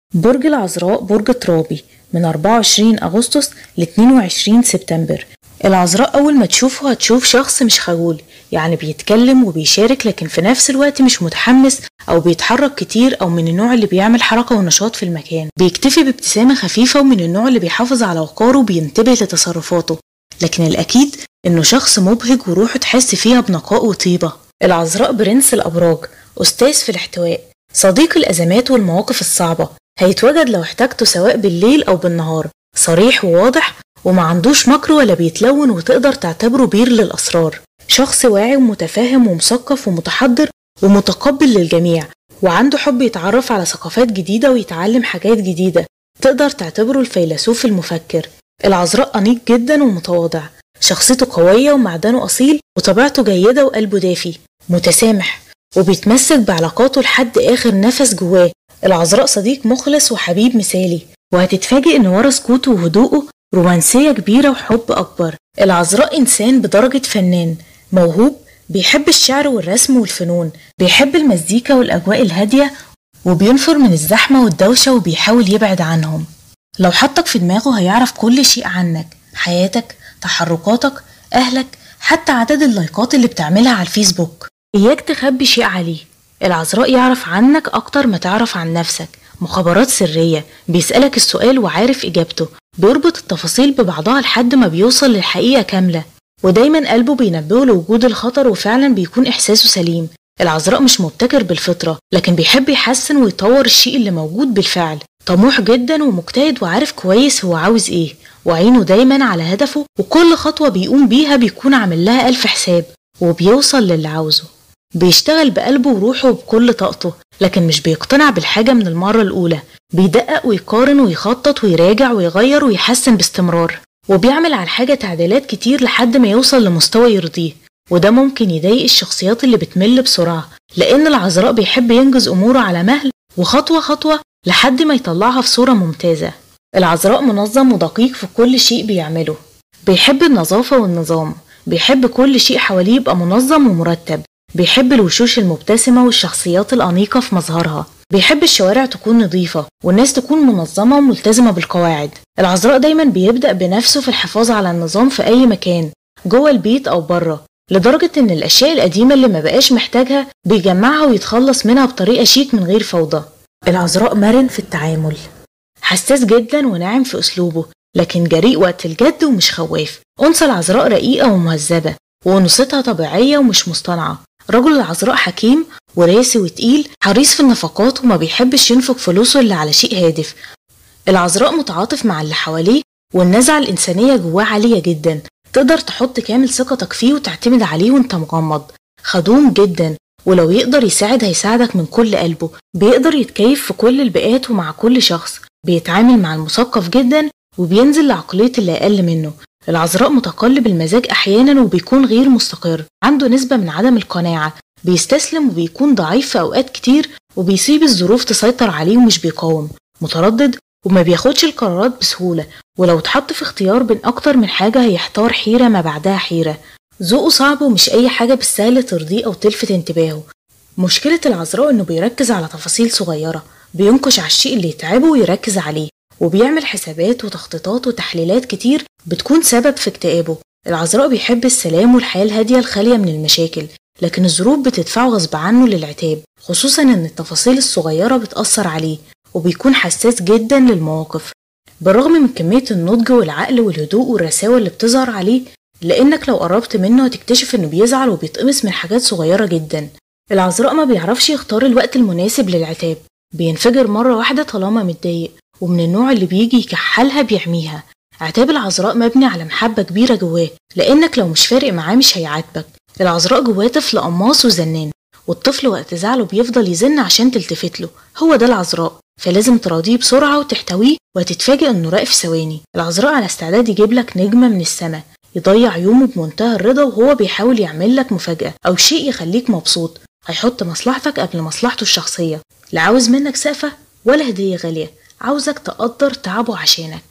برج العذراء برج ترابي من 24 أغسطس ل 22 سبتمبر العذراء أول ما تشوفه هتشوف شخص مش خجول يعني بيتكلم وبيشارك لكن في نفس الوقت مش متحمس أو بيتحرك كتير أو من النوع اللي بيعمل حركة ونشاط في المكان بيكتفي بابتسامة خفيفة ومن النوع اللي بيحافظ على وقاره وبينتبه لتصرفاته لكن الأكيد إنه شخص مبهج وروحه تحس فيها بنقاء وطيبة العذراء برنس الأبراج أستاذ في الاحتواء صديق الأزمات والمواقف الصعبة هيتوجد لو احتاجته سواء بالليل أو بالنهار صريح وواضح وما عندوش مكر ولا بيتلون وتقدر تعتبره بير للأسرار شخص واعي ومتفاهم ومثقف ومتحضر ومتقبل للجميع وعنده حب يتعرف على ثقافات جديدة ويتعلم حاجات جديدة تقدر تعتبره الفيلسوف المفكر العذراء أنيق جدا ومتواضع شخصيته قوية ومعدنه أصيل وطبيعته جيدة وقلبه دافي متسامح وبيتمسك بعلاقاته لحد آخر نفس جواه العذراء صديق مخلص وحبيب مثالي وهتتفاجئ إن ورا سكوته وهدوءه رومانسية كبيرة وحب أكبر العذراء إنسان بدرجة فنان موهوب بيحب الشعر والرسم والفنون بيحب المزيكا والأجواء الهادية وبينفر من الزحمة والدوشة وبيحاول يبعد عنهم لو حطك في دماغه هيعرف كل شيء عنك حياتك تحركاتك أهلك حتى عدد اللايكات اللي بتعملها على الفيسبوك إياك تخبي شيء عليه العذراء يعرف عنك أكتر ما تعرف عن نفسك مخابرات سرية بيسألك السؤال وعارف إجابته بيربط التفاصيل ببعضها لحد ما بيوصل للحقيقة كاملة ودايما قلبه بينبهه لوجود الخطر وفعلا بيكون إحساسه سليم العذراء مش مبتكر بالفطرة لكن بيحب يحسن ويطور الشيء اللي موجود بالفعل طموح جدا ومجتهد وعارف كويس هو عاوز ايه وعينه دايما على هدفه وكل خطوة بيقوم بيها بيكون عامل لها ألف حساب وبيوصل للي عاوزه بيشتغل بقلبه وروحه وبكل طاقته لكن مش بيقتنع بالحاجة من المرة الأولى بيدقق ويقارن ويخطط ويراجع ويغير ويحسن باستمرار وبيعمل على الحاجة تعديلات كتير لحد ما يوصل لمستوى يرضيه وده ممكن يضايق الشخصيات اللي بتمل بسرعة لأن العذراء بيحب ينجز أموره على مهل وخطوة خطوة لحد ما يطلعها في صورة ممتازة العذراء منظم ودقيق في كل شيء بيعمله بيحب النظافة والنظام بيحب كل شيء حواليه يبقى منظم ومرتب بيحب الوشوش المبتسمة والشخصيات الأنيقة في مظهرها بيحب الشوارع تكون نظيفة والناس تكون منظمة وملتزمة بالقواعد العذراء دايما بيبدأ بنفسه في الحفاظ على النظام في أي مكان جوه البيت أو بره لدرجة إن الأشياء القديمة اللي ما بقاش محتاجها بيجمعها ويتخلص منها بطريقة شيك من غير فوضى العذراء مرن في التعامل حساس جدا وناعم في أسلوبه لكن جريء وقت الجد ومش خواف أنثى العذراء رقيقة ومهذبة وأنوثتها طبيعية ومش مصطنعة رجل العذراء حكيم وراسي وتقيل حريص في النفقات وما بيحبش ينفق فلوسه إلا على شيء هادف العذراء متعاطف مع اللي حواليه والنزعة الإنسانية جواه عالية جدا تقدر تحط كامل ثقتك فيه وتعتمد عليه وانت مغمض خدوم جدا ولو يقدر يساعد هيساعدك من كل قلبه بيقدر يتكيف في كل البيئات ومع كل شخص بيتعامل مع المثقف جدا وبينزل لعقلية اللي أقل منه العذراء متقلب المزاج أحيانا وبيكون غير مستقر عنده نسبة من عدم القناعة بيستسلم وبيكون ضعيف في أوقات كتير وبيسيب الظروف تسيطر عليه ومش بيقاوم متردد وما بياخدش القرارات بسهولة ولو اتحط في اختيار بين أكتر من حاجة هيحتار حيرة ما بعدها حيرة ذوقه صعب ومش أي حاجة بالسهل ترضيه أو تلفت انتباهه مشكلة العذراء إنه بيركز على تفاصيل صغيرة بينقش على الشيء اللي يتعبه ويركز عليه وبيعمل حسابات وتخطيطات وتحليلات كتير بتكون سبب في اكتئابه العذراء بيحب السلام والحياة الهادية الخالية من المشاكل لكن الظروف بتدفعه غصب عنه للعتاب خصوصا ان التفاصيل الصغيرة بتأثر عليه وبيكون حساس جدا للمواقف بالرغم من كمية النضج والعقل والهدوء والرساوة اللي بتظهر عليه لأنك لو قربت منه هتكتشف إنه بيزعل وبيتقمص من حاجات صغيرة جدا العذراء ما بيعرفش يختار الوقت المناسب للعتاب بينفجر مرة واحدة طالما متضايق ومن النوع اللي بيجي يكحلها بيعميها عتاب العذراء مبني على محبة كبيرة جواه لأنك لو مش فارق معاه مش هيعاتبك العذراء جواه طفل قماص وزنان والطفل وقت زعله بيفضل يزن عشان تلتفت له هو ده العذراء فلازم تراضيه بسرعة وتحتويه وهتتفاجئ انه راق في ثواني العذراء على استعداد يجيب لك نجمة من السماء يضيع يومه بمنتهى الرضا وهو بيحاول يعمل لك مفاجأة أو شيء يخليك مبسوط هيحط مصلحتك قبل مصلحته الشخصية لا عاوز منك سقفة ولا هدية غالية عاوزك تقدر تعبه عشانك